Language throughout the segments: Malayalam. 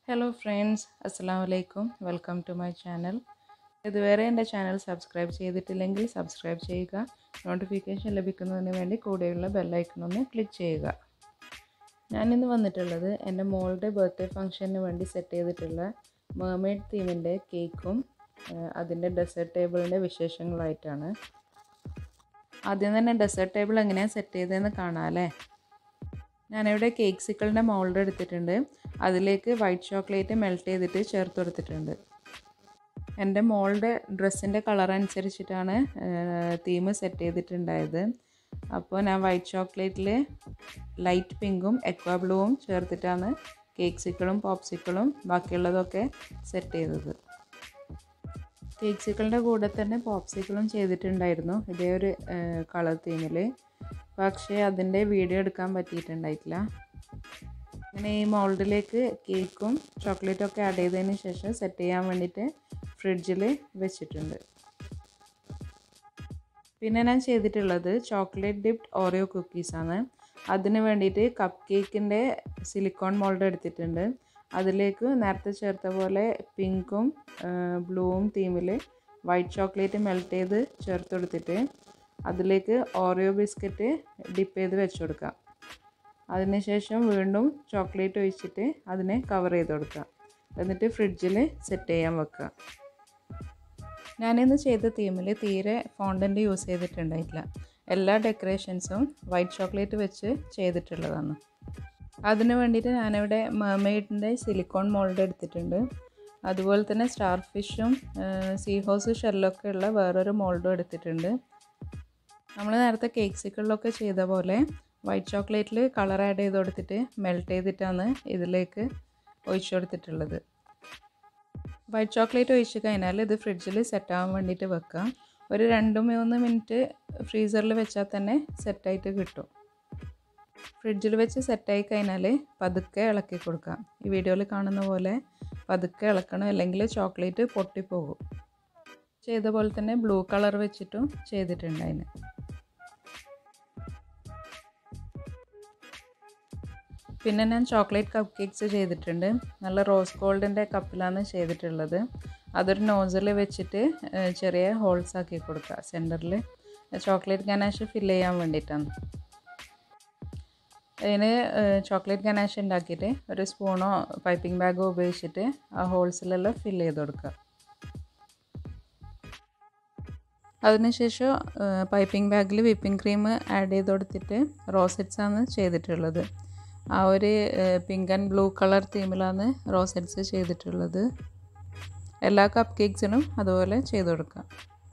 ഹലോ ഫ്രണ്ട്സ് അസ്സാം വലൈക്കും വെൽക്കം ടു മൈ ചാനൽ ഇതുവരെ എൻ്റെ ചാനൽ സബ്സ്ക്രൈബ് ചെയ്തിട്ടില്ലെങ്കിൽ സബ്സ്ക്രൈബ് ചെയ്യുക നോട്ടിഫിക്കേഷൻ ലഭിക്കുന്നതിന് വേണ്ടി കൂടെയുള്ള ബെല്ലൈക്കൺ ഒന്ന് ക്ലിക്ക് ചെയ്യുക ഞാനിന്ന് വന്നിട്ടുള്ളത് എൻ്റെ മോളുടെ ബർത്ത്ഡേ ഫംഗ്ഷന് വേണ്ടി സെറ്റ് ചെയ്തിട്ടുള്ള മേമെയ്ഡ് തീമിൻ്റെ കേക്കും അതിൻ്റെ ഡെസേർട്ട് ടേബിളിൻ്റെ വിശേഷങ്ങളായിട്ടാണ് ആദ്യം തന്നെ ഡെസേർട്ട് ടേബിൾ എങ്ങനെയാണ് സെറ്റ് ചെയ്തതെന്ന് കാണാം അല്ലേ ഞാനിവിടെ കേക്ക് സിക്കിളിൻ്റെ മോൾഡ് എടുത്തിട്ടുണ്ട് അതിലേക്ക് വൈറ്റ് ചോക്ലേറ്റ് മെൽറ്റ് ചെയ്തിട്ട് ചേർത്ത് കൊടുത്തിട്ടുണ്ട് എൻ്റെ മോളുടെ ഡ്രസ്സിൻ്റെ കളർ അനുസരിച്ചിട്ടാണ് തീം സെറ്റ് ചെയ്തിട്ടുണ്ടായത് അപ്പോൾ ഞാൻ വൈറ്റ് ചോക്ലേറ്റിൽ ലൈറ്റ് പിങ്കും എക്വാ ബ്ലൂവും ചേർത്തിട്ടാണ് കേക്ക് സിക്കിളും പോപ്സിക്കിളും ബാക്കിയുള്ളതൊക്കെ സെറ്റ് ചെയ്തത് കേക്ക് സിക്കിളിൻ്റെ കൂടെ തന്നെ പോപ്സിക്കിളും ചെയ്തിട്ടുണ്ടായിരുന്നു ഇതേ ഒരു കളർ തീമിൽ പക്ഷേ അതിൻ്റെ വീഡിയോ എടുക്കാൻ പറ്റിയിട്ടുണ്ടായിട്ടില്ല അങ്ങനെ ഈ മോൾഡിലേക്ക് കേക്കും ചോക്ലേറ്റും ഒക്കെ ആഡ് ചെയ്തതിന് ശേഷം സെറ്റ് ചെയ്യാൻ വേണ്ടിയിട്ട് ഫ്രിഡ്ജിൽ വെച്ചിട്ടുണ്ട് പിന്നെ ഞാൻ ചെയ്തിട്ടുള്ളത് ചോക്ലേറ്റ് ഡിപ്ഡ് ഓറിയോ കുക്കീസാണ് അതിന് വേണ്ടിയിട്ട് കപ്പ് കേക്കിൻ്റെ സിലിക്കോൺ മോൾഡ് എടുത്തിട്ടുണ്ട് അതിലേക്ക് നേരത്തെ ചേർത്ത പോലെ പിങ്കും ബ്ലൂവും തീമിൽ വൈറ്റ് ചോക്ലേറ്റ് മെൽറ്റ് ചെയ്ത് ചേർത്ത് കൊടുത്തിട്ട് അതിലേക്ക് ഓറിയോ ബിസ്ക്കറ്റ് ഡിപ്പ് ചെയ്ത് വെച്ച് കൊടുക്കാം അതിനുശേഷം വീണ്ടും ചോക്ലേറ്റ് ഒഴിച്ചിട്ട് അതിനെ കവർ ചെയ്ത് കൊടുക്കാം എന്നിട്ട് ഫ്രിഡ്ജിൽ സെറ്റ് ചെയ്യാൻ വെക്കുക ഞാനിന്ന് ചെയ്ത തീമിൽ തീരെ ഫോണ്ടൻ്റ് യൂസ് ചെയ്തിട്ടുണ്ടായിട്ടില്ല എല്ലാ ഡെക്കറേഷൻസും വൈറ്റ് ചോക്ലേറ്റ് വെച്ച് ചെയ്തിട്ടുള്ളതാണ് അതിന് വേണ്ടിയിട്ട് ഞാനിവിടെ മെർമെയ്ഡിൻ്റെ സിലിക്കോൺ മോൾഡ് എടുത്തിട്ടുണ്ട് അതുപോലെ തന്നെ സ്റ്റാർ ഫിഷും സീ ഹോസ് ഷെല്ലൊക്കെ ഉള്ള വേറൊരു മോൾഡും എടുത്തിട്ടുണ്ട് നമ്മൾ നേരത്തെ കേക്ക് സിക്കിളിലൊക്കെ ചെയ്ത പോലെ വൈറ്റ് ചോക്ലേറ്റിൽ കളർ ആഡ് ചെയ്ത് കൊടുത്തിട്ട് മെൽറ്റ് ചെയ്തിട്ടാണ് ഇതിലേക്ക് ഒഴിച്ചു കൊടുത്തിട്ടുള്ളത് വൈറ്റ് ചോക്ലേറ്റ് ഒഴിച്ച് കഴിഞ്ഞാൽ ഇത് ഫ്രിഡ്ജിൽ സെറ്റ് ആവാൻ വേണ്ടിയിട്ട് വെക്കാം ഒരു രണ്ട് മൂന്ന് മിനിറ്റ് ഫ്രീസറിൽ വെച്ചാൽ തന്നെ സെറ്റായിട്ട് കിട്ടും ഫ്രിഡ്ജിൽ വെച്ച് സെറ്റായി കഴിഞ്ഞാൽ പതുക്കെ ഇളക്കി കൊടുക്കാം ഈ വീഡിയോയിൽ കാണുന്ന പോലെ പതുക്കെ ഇളക്കണം അല്ലെങ്കിൽ ചോക്ലേറ്റ് പൊട്ടിപ്പോകും ചെയ്ത പോലെ തന്നെ ബ്ലൂ കളർ വെച്ചിട്ടും ചെയ്തിട്ടുണ്ട് അതിന് പിന്നെ ഞാൻ ചോക്ലേറ്റ് കപ്പ് കേക്ക്സ് ചെയ്തിട്ടുണ്ട് നല്ല റോസ് ഗോൾഡിൻ്റെ കപ്പിലാണ് ചെയ്തിട്ടുള്ളത് അതൊരു നോസിൽ വെച്ചിട്ട് ചെറിയ ഹോൾസ് ആക്കി കൊടുക്കുക സെൻറ്ററിൽ ചോക്ലേറ്റ് ഗനാഷ് ഫില്ല് ചെയ്യാൻ വേണ്ടിയിട്ടാണ് അതിന് ചോക്ലേറ്റ് ഗനാഷ് ഉണ്ടാക്കിയിട്ട് ഒരു സ്പൂണോ പൈപ്പിംഗ് ബാഗോ ഉപയോഗിച്ചിട്ട് ആ ഹോൾസിലെല്ലാം ഫില്ല് ചെയ്ത് കൊടുക്കുക അതിനുശേഷം പൈപ്പിംഗ് ബാഗിൽ വിപ്പിംഗ് ക്രീം ആഡ് ചെയ്ത് കൊടുത്തിട്ട് റോസെറ്റ്സ് ആണ് ചെയ്തിട്ടുള്ളത് ആ ഒരു പിങ്ക് ആൻഡ് ബ്ലൂ കളർ തീമിലാണ് റോസെറ്റ്സ് ചെയ്തിട്ടുള്ളത് എല്ലാ കപ്പ് കേക്ക്സിനും അതുപോലെ ചെയ്ത് കൊടുക്കാം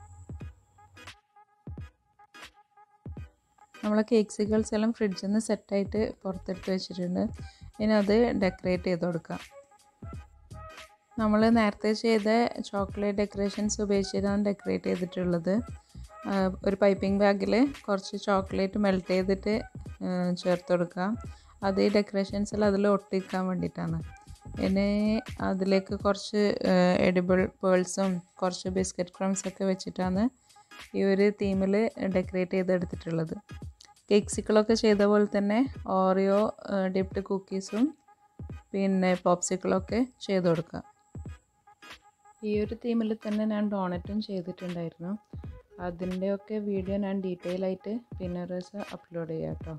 നമ്മളെ കേക്ക് സിഗിൾസ് എല്ലാം ഫ്രിഡ്ജിൽ നിന്ന് സെറ്റായിട്ട് പുറത്തെടുത്ത് വെച്ചിട്ടുണ്ട് ഇനി അത് ഡെക്കറേറ്റ് ചെയ്ത് കൊടുക്കാം നമ്മൾ നേരത്തെ ചെയ്ത ചോക്ലേറ്റ് ഡെക്കറേഷൻസ് ഉപയോഗിച്ചിട്ടാണ് ഡെക്കറേറ്റ് ചെയ്തിട്ടുള്ളത് ഒരു പൈപ്പിംഗ് ബാഗിൽ കുറച്ച് ചോക്ലേറ്റ് മെൽറ്റ് ചെയ്തിട്ട് ചേർത്ത് കൊടുക്കാം അത് ഈ ഡെക്കറേഷൻസിൽ അതിൽ ഒട്ടിക്കാൻ വേണ്ടിയിട്ടാണ് ഇനി അതിലേക്ക് കുറച്ച് എഡിബിൾ പേൾസും കുറച്ച് ബിസ്ക്കറ്റ് ക്രംസൊക്കെ വെച്ചിട്ടാണ് ഈ ഒരു തീമിൽ ഡെക്കറേറ്റ് ചെയ്തെടുത്തിട്ടുള്ളത് കേക്ക്സിക്കിളൊക്കെ ചെയ്ത പോലെ തന്നെ ഓറിയോ ഡിപ്ഡ് കുക്കീസും പിന്നെ പോപ്സിക്കിളൊക്കെ ചെയ്ത് കൊടുക്കുക ഈ ഒരു തീമിൽ തന്നെ ഞാൻ ഡോണറ്റും ചെയ്തിട്ടുണ്ടായിരുന്നു അതിൻ്റെയൊക്കെ വീഡിയോ ഞാൻ ഡീറ്റെയിൽ ആയിട്ട് പിന്നെ ഒരു ദിവസം അപ്ലോഡ് ചെയ്യാം കേട്ടോ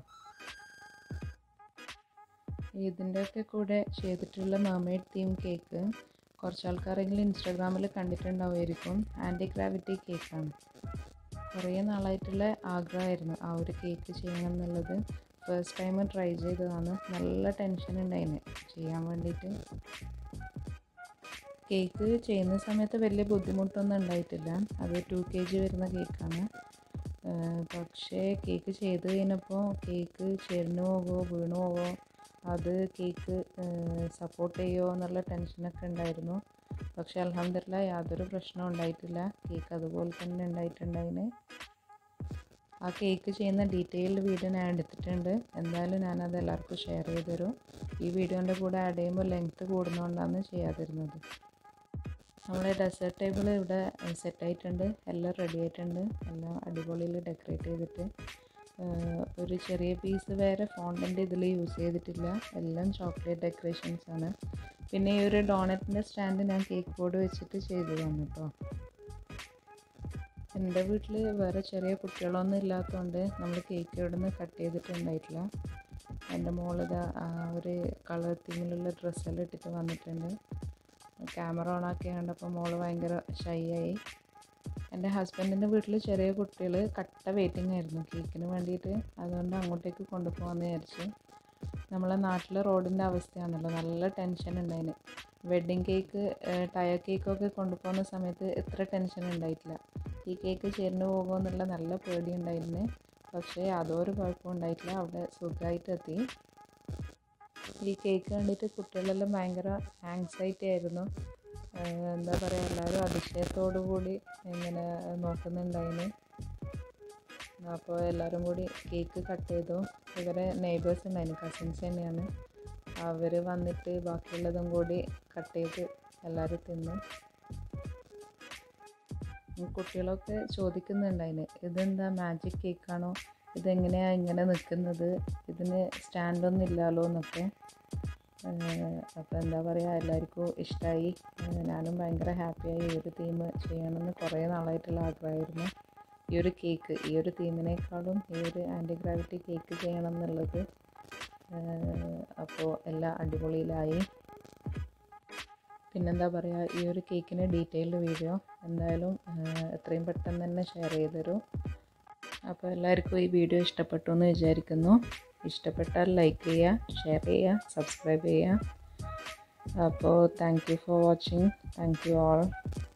ഇതിൻ്റെയൊക്കെ കൂടെ ചെയ്തിട്ടുള്ള മെർമെയ്ഡ് തീം കേക്ക് കുറച്ച് ആൾക്കാരെങ്കിലും ഇൻസ്റ്റാഗ്രാമിൽ കണ്ടിട്ടുണ്ടാവുമായിരിക്കും ആൻറ്റി ഗ്രാവിറ്റി കേക്കാണ് കുറേ നാളായിട്ടുള്ള ആഗ്രഹമായിരുന്നു ആ ഒരു കേക്ക് ചെയ്യണം എന്നുള്ളത് ഫസ്റ്റ് ടൈം ട്രൈ ചെയ്തതാണ് നല്ല ടെൻഷൻ ഉണ്ടായിന് ചെയ്യാൻ വേണ്ടിയിട്ട് കേക്ക് ചെയ്യുന്ന സമയത്ത് വലിയ ബുദ്ധിമുട്ടൊന്നും ഉണ്ടായിട്ടില്ല അത് ടു കെ ജി വരുന്ന കേക്കാണ് പക്ഷേ കേക്ക് ചെയ്ത് കഴിഞ്ഞപ്പോൾ കേക്ക് ചെരിഞ്ഞു പോകോ വീണു പോകോ അത് കേക്ക് സപ്പോർട്ട് ചെയ്യുമോ എന്നുള്ള ടെൻഷനൊക്കെ ഉണ്ടായിരുന്നു പക്ഷേ അലഹമില്ല യാതൊരു പ്രശ്നവും ഉണ്ടായിട്ടില്ല കേക്ക് അതുപോലെ തന്നെ ഉണ്ടായിട്ടുണ്ടതിന് ആ കേക്ക് ചെയ്യുന്ന ഡീറ്റെയിൽഡ് വീഡിയോ ഞാൻ എടുത്തിട്ടുണ്ട് എന്തായാലും ഞാനത് എല്ലാവർക്കും ഷെയർ ചെയ്ത് തരും ഈ വീഡിയോൻ്റെ കൂടെ ആഡ് ചെയ്യുമ്പോൾ ലെങ്ത്ത് കൂടുന്നതുകൊണ്ടാണ് ചെയ്യാതിരുന്നത് നമ്മൾ ഡെസേർട്ട് ടേബിൾ ഇവിടെ സെറ്റായിട്ടുണ്ട് എല്ലാം റെഡി ആയിട്ടുണ്ട് എല്ലാം അടിപൊളിയിൽ ഡെക്കറേറ്റ് ചെയ്തിട്ട് ഒരു ചെറിയ പീസ് വേറെ ഫോണ്ടിൻ്റെ ഇതിൽ യൂസ് ചെയ്തിട്ടില്ല എല്ലാം ചോക്ലേറ്റ് ഡെക്കറേഷൻസ് ആണ് പിന്നെ ഈ ഒരു ഡോണറ്റിൻ്റെ സ്റ്റാൻഡ് ഞാൻ കേക്ക് ബോർഡ് വെച്ചിട്ട് ചെയ്തതാണ് കേട്ടോ എൻ്റെ വീട്ടിൽ വേറെ ചെറിയ കുട്ടികളൊന്നും ഇല്ലാത്തതുകൊണ്ട് നമ്മൾ കേക്ക് ഇവിടെ നിന്ന് കട്ട് ചെയ്തിട്ടുണ്ടായിട്ടില്ല എൻ്റെ മോളിത് ആ ഒരു കളർ തീമിലുള്ള ഡ്രസ്സെല്ലാം ഇട്ടിട്ട് വന്നിട്ടുണ്ട് ക്യാമറ ഓൺ ആക്കി കണ്ടപ്പോൾ മോള് ഭയങ്കര ഷൈ ആയി എൻ്റെ ഹസ്ബൻഡിൻ്റെ വീട്ടിൽ ചെറിയ കുട്ടികൾ കട്ട വെയിറ്റിംഗ് ആയിരുന്നു കേക്കിന് വേണ്ടിയിട്ട് അതുകൊണ്ട് അങ്ങോട്ടേക്ക് കൊണ്ടുപോകാമെന്ന് വിചാരിച്ചു നമ്മളെ നാട്ടിലെ റോഡിൻ്റെ അവസ്ഥയാണല്ലോ നല്ല ടെൻഷൻ ഉണ്ടായിന് വെഡ്ഡിങ് കേക്ക് ടയർ കേക്കൊക്കെ കൊണ്ടുപോകുന്ന സമയത്ത് എത്ര ടെൻഷൻ ഉണ്ടായിട്ടില്ല ഈ കേക്ക് ചേർന്ന് പോകുമോ എന്നുള്ള നല്ല പേടി ഉണ്ടായിരുന്നു പക്ഷേ അതൊരു കുഴപ്പം ഉണ്ടായിട്ടില്ല അവിടെ സുഖമായിട്ട് എത്തി ഈ കേക്ക് കണ്ടിട്ട് കുട്ടികളെല്ലാം ഭയങ്കര ആങ്സൈറ്റി ആയിരുന്നു എന്താ പറയുക എല്ലാവരും അതിശയത്തോടു കൂടി ഇങ്ങനെ നോക്കുന്നുണ്ടായിന് അപ്പോൾ എല്ലാവരും കൂടി കേക്ക് കട്ട് ചെയ്തു ഇവരെ നെയ്ബേഴ്സ് ഉണ്ടായിരുന്നു കസിൻസ് തന്നെയാണ് അവർ വന്നിട്ട് ബാക്കിയുള്ളതും കൂടി കട്ട് ചെയ്ത് എല്ലാവരും തിന്നു കുട്ടികളൊക്കെ ചോദിക്കുന്നുണ്ടായിന് ഇതെന്താ മാജിക് കേക്കാണോ ഇതെങ്ങനെയാണ് ഇങ്ങനെ നിൽക്കുന്നത് ഇതിന് സ്റ്റാൻഡൊന്നും ഇല്ലല്ലോ എന്നൊക്കെ അപ്പോൾ എന്താ പറയുക എല്ലാവർക്കും ഇഷ്ടമായി ഞാനും ഭയങ്കര ഹാപ്പിയായി ഈ ഒരു തീം ചെയ്യണമെന്ന് കുറേ നാളായിട്ടുള്ള ആഗ്രഹമായിരുന്നു ഈ ഒരു കേക്ക് ഈ ഒരു തീമിനേക്കാളും ഈ ഒരു ആൻറ്റി ഗ്രാവിറ്റി കേക്ക് ചെയ്യണം എന്നുള്ളത് അപ്പോൾ എല്ലാം അടിപൊളിയിലായി പിന്നെന്താ പറയുക ഈ ഒരു കേക്കിന് ഡീറ്റെയിൽഡ് വീഡിയോ എന്തായാലും എത്രയും പെട്ടെന്ന് തന്നെ ഷെയർ ചെയ്ത് തരും അപ്പോൾ എല്ലാവർക്കും ഈ വീഡിയോ ഇഷ്ടപ്പെട്ടു എന്ന് വിചാരിക്കുന്നു ഇഷ്ടപ്പെട്ടാൽ ലൈക്ക് ചെയ്യുക ഷെയർ ചെയ്യുക സബ്സ്ക്രൈബ് ചെയ്യുക അപ്പോൾ thank you for watching thank you all